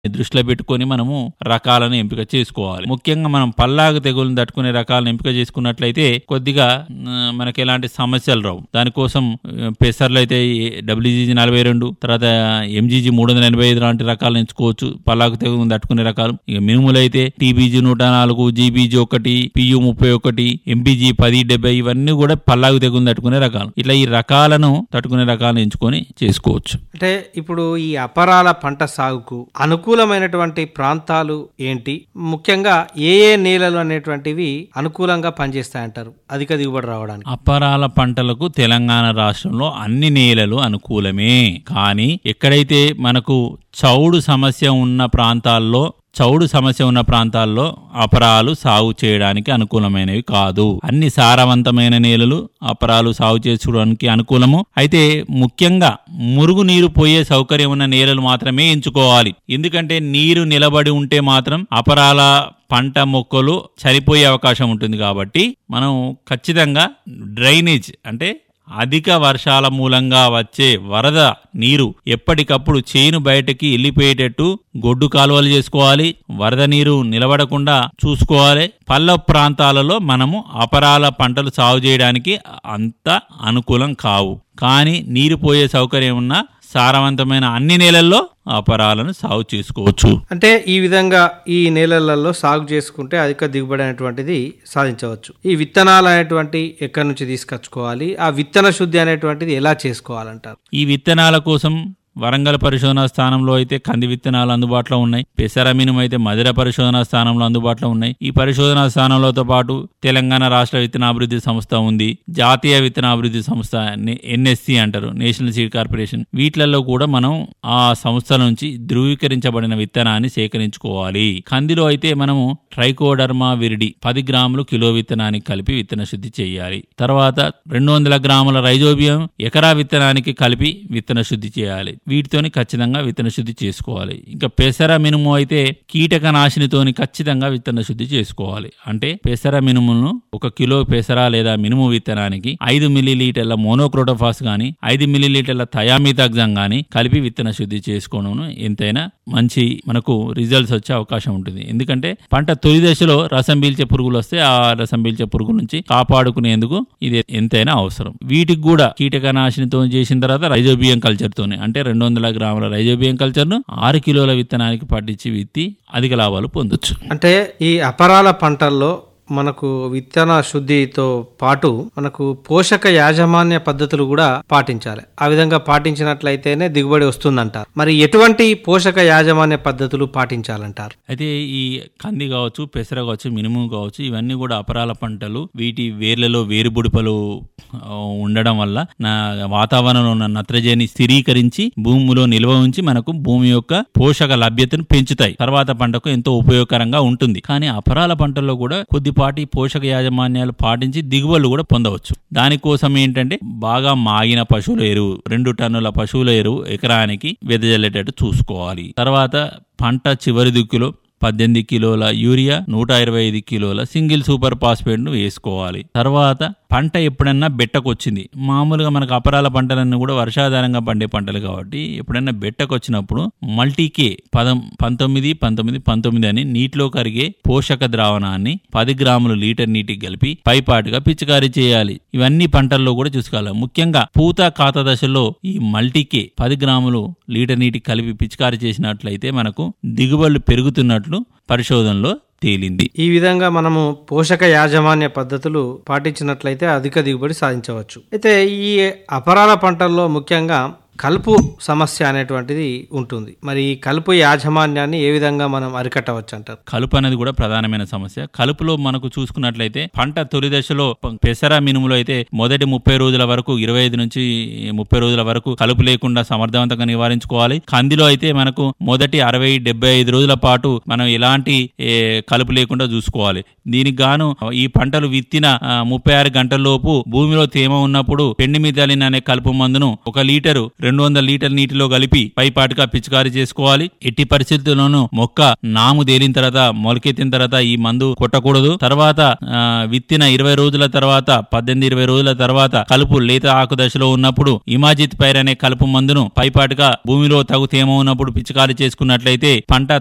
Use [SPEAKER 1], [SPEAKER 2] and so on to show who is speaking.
[SPEAKER 1] దృష్టిలో పెట్టుకొని మనము రకాలను ఎంపిక చేసుకోవాలి ముఖ్యంగా మనం పల్లాగు తెగులను తట్టుకునే రకాలను ఎంపిక చేసుకున్నట్లయితే కొద్దిగా ఆ, మనకి ఎలాంటి సమస్యలు రావు దానికోసం ఆ, పెసర్లు అయితే డబ్ల్యూజీజీ నలభై రెండు తర్వాత ఎంజీజీ మూడు వందల ఎనభై ఐదు లాంటి రకాలను ఎంచుకోవచ్చు పల్లాకు తెగులు తట్టుకునే రకాలు ఇక మినుములు అయితే టీబీజీ నూట నాలుగు జీబీజీ ఒకటి పియు ముప్పై ఒకటి ఎంపీజీ పది డెబ్బై ఇవన్నీ కూడా పల్లాకు తెగులు తట్టుకునే రకాలు ఇట్లా ఈ రకాలను తట్టుకునే రకాలను ఎంచుకొని చేసుకోవచ్చు
[SPEAKER 2] అంటే ఇప్పుడు ఈ అపరాల పంట సాగుకు అనుకూలమైనటువంటి ప్రాంతాలు ఏంటి ముఖ్యంగా ఏ ఏ నేలలు అనేటువంటివి అనుకూలంగా పనిచేస్తాయంటారు అధిక దిగుబడి రావడానికి
[SPEAKER 1] అపరాల పంటలకు తెలంగాణ రాష్ట్రంలో అన్ని నేలలు అనుకూలమే కానీ ఎక్కడైతే మనకు చౌడు సమస్య ఉన్న ప్రాంతాల్లో చౌడు సమస్య ఉన్న ప్రాంతాల్లో అపరాలు సాగు చేయడానికి అనుకూలమైనవి కాదు అన్ని సారవంతమైన నేలలు అపరాలు సాగు చేసుకోవడానికి అనుకూలము అయితే ముఖ్యంగా మురుగు నీరు పోయే సౌకర్యం ఉన్న నేలలు మాత్రమే ఎంచుకోవాలి ఎందుకంటే నీరు నిలబడి ఉంటే మాత్రం అపరాల పంట మొక్కలు చనిపోయే అవకాశం ఉంటుంది కాబట్టి మనం ఖచ్చితంగా డ్రైనేజ్ అంటే అధిక వర్షాల మూలంగా వచ్చే వరద నీరు ఎప్పటికప్పుడు చేను బయటకి వెళ్ళిపోయేటట్టు గొడ్డు కాలువలు చేసుకోవాలి వరద నీరు నిలబడకుండా చూసుకోవాలి పల్ల ప్రాంతాలలో మనము అపరాల పంటలు సాగు చేయడానికి అంత అనుకూలం కావు కానీ నీరు పోయే సౌకర్యం ఉన్న సారవంతమైన అన్ని నేలల్లో అపరాలను సాగు చేసుకోవచ్చు
[SPEAKER 2] అంటే ఈ విధంగా ఈ నేలలలో సాగు చేసుకుంటే అధిక దిగుబడి అనేటువంటిది సాధించవచ్చు ఈ విత్తనాలు అనేటువంటి ఎక్కడి నుంచి తీసుకొచ్చుకోవాలి ఆ విత్తన శుద్ధి అనేటువంటిది ఎలా చేసుకోవాలంటారు
[SPEAKER 1] ఈ విత్తనాల కోసం వరంగల్ పరిశోధనా స్థానంలో అయితే కంది విత్తనాలు అందుబాటులో ఉన్నాయి పెసరమినం అయితే మధిర పరిశోధనా స్థానంలో అందుబాటులో ఉన్నాయి ఈ పరిశోధనా స్థానంలోతో పాటు తెలంగాణ రాష్ట్ర విత్తనాభివృద్ధి సంస్థ ఉంది జాతీయ విత్తనాభివృద్ధి సంస్థ ఎన్ఎస్సి అంటారు నేషనల్ సీడ్ కార్పొరేషన్ వీటిలలో కూడా మనం ఆ సంస్థల నుంచి ధృవీకరించబడిన విత్తనాన్ని సేకరించుకోవాలి కందిలో అయితే మనము ట్రైకోడర్మా విరిడి పది గ్రాములు కిలో విత్తనానికి కలిపి విత్తన శుద్ధి చేయాలి తర్వాత రెండు వందల గ్రాముల రైజోబియం ఎకరా విత్తనానికి కలిపి విత్తన శుద్ధి చేయాలి వీటితోని ఖచ్చితంగా విత్తన శుద్ధి చేసుకోవాలి ఇంకా పెసర మినుము అయితే కీటక నాశినితోని ఖచ్చితంగా విత్తన శుద్ధి చేసుకోవాలి అంటే పెసర మినుములను ఒక కిలో పెసర లేదా మినుము విత్తనానికి ఐదు మిల్లీలీటర్ల మోనోక్రోటోఫాస్ గాని ఐదు మిల్లీలీటర్ల థయామితాగ్జం గాని కలిపి విత్తన శుద్ధి చేసుకోవడం ఎంతైనా మంచి మనకు రిజల్ట్స్ వచ్చే అవకాశం ఉంటుంది ఎందుకంటే పంట తొలి దశలో రసం పీల్చే పురుగులు వస్తే ఆ రసం పీల్చే పురుగు నుంచి కాపాడుకునేందుకు ఇది ఎంతైనా అవసరం వీటికి కూడా కీటకనాశినితో చేసిన తర్వాత రైజోబియం కల్చర్ తోనే అంటే రెండు వందల గ్రాముల రైజోబియం కల్చర్ ను ఆరు కిలోల విత్తనానికి పట్టించి విత్తి అధిక లాభాలు పొందొచ్చు
[SPEAKER 2] అంటే ఈ అపరాల పంటల్లో మనకు విత్తన శుద్ధితో పాటు మనకు పోషక యాజమాన్య పద్ధతులు కూడా పాటించాలి ఆ విధంగా పాటించినట్లయితేనే దిగుబడి వస్తుందంటారు మరి ఎటువంటి పోషక యాజమాన్య పద్ధతులు పాటించాలంటారు
[SPEAKER 1] అయితే ఈ కంది కావచ్చు పెసర కావచ్చు మినుము కావచ్చు ఇవన్నీ కూడా అపరాల పంటలు వీటి వేర్లలో వేరుబుడిపలు ఆ, ఉండడం వల్ల నా వాతావరణంలో ఉన్న నత్రజని స్థిరీకరించి భూమిలో నిల్వ ఉంచి మనకు భూమి యొక్క పోషక లభ్యతను పెంచుతాయి తర్వాత పంటకు ఎంతో ఉపయోగకరంగా ఉంటుంది కానీ అపరాల పంటల్లో కూడా కొద్దిపాటి పోషక యాజమాన్యాలు పాటించి దిగుబడులు కూడా పొందవచ్చు దానికోసం ఏంటంటే బాగా మాగిన పశువుల ఎరువు రెండు టన్నుల పశువుల ఎరువు ఎకరానికి వెదజల్లేటట్టు చూసుకోవాలి తర్వాత పంట చివరి దిక్కులో పద్దెనిమిది కిలోల యూరియా నూట ఇరవై ఐదు కిలోల సింగిల్ సూపర్ ఫాస్ఫేట్ ను వేసుకోవాలి తర్వాత పంట ఎప్పుడన్నా బెట్టకొచ్చింది మామూలుగా మనకు అపరాల పంటలన్నీ కూడా వర్షాధారంగా పండే పంటలు కాబట్టి ఎప్పుడైనా బెట్టకొచ్చినప్పుడు మల్టీకే పదం పంతొమ్మిది పంతొమ్మిది పంతొమ్మిది అని నీటిలో కరిగే పోషక ద్రావణాన్ని పది గ్రాములు లీటర్ నీటికి కలిపి పైపాటుగా పిచికారీ చేయాలి ఇవన్నీ పంటల్లో కూడా చూసుకోవాలి ముఖ్యంగా పూత కాత దశలో ఈ మల్టీకే పది గ్రాములు లీటర్ నీటికి కలిపి పిచికారీ చేసినట్లయితే మనకు దిగుబడులు పెరుగుతున్నట్లు పరిశోధనలో తేలింది
[SPEAKER 2] ఈ విధంగా మనము పోషక యాజమాన్య పద్ధతులు పాటించినట్లయితే అధిక దిగుబడి సాధించవచ్చు అయితే ఈ అపరాల పంటల్లో ముఖ్యంగా కలుపు సమస్య అనేటువంటిది ఉంటుంది మరి ఈ కలుపు యాజమాన్యాన్ని ఏ విధంగా మనం అరికట్టవచ్చు అంటారు
[SPEAKER 1] కలుపు అనేది కూడా ప్రధానమైన సమస్య కలుపులో మనకు చూసుకున్నట్లయితే పంట తొలి దశలో ప- పెసర మినుములో అయితే మొదటి ముప్పై రోజుల వరకు ఇరవై ఐదు నుంచి ముప్పై రోజుల వరకు కలుపు లేకుండా సమర్థవంతంగా నివారించుకోవాలి కందిలో అయితే మనకు మొదటి అరవై డెబ్బై ఐదు రోజుల పాటు మనం ఎలాంటి ఏ, కలుపు లేకుండా చూసుకోవాలి దీనికి గాను ఈ పంటలు విత్తిన ఆ, ముప్పై ఆరు గంటల లోపు భూమిలో తేమ ఉన్నప్పుడు పెండిమిథాలిన్ అనే కలుపు మందును ఒక లీటరు రెండు వందల లీటర్ నీటిలో కలిపి పైపాటుగా పిచికారీ చేసుకోవాలి ఎట్టి పరిస్థితుల్లోనూ మొక్క నాము తేలిన తర్వాత మొలకెత్తిన తర్వాత ఈ మందు కొట్టకూడదు తర్వాత ఆ, విత్తిన ఇరవై రోజుల తర్వాత పద్దెనిమిది ఇరవై రోజుల తర్వాత కలుపు లేత ఆకు దశలో ఉన్నప్పుడు ఇమాజిత్ పైర్ అనే కలుపు మందును పైపాటుగా భూమిలో తగు తేమ ఉన్నప్పుడు పిచికారీ చేసుకున్నట్లయితే పంట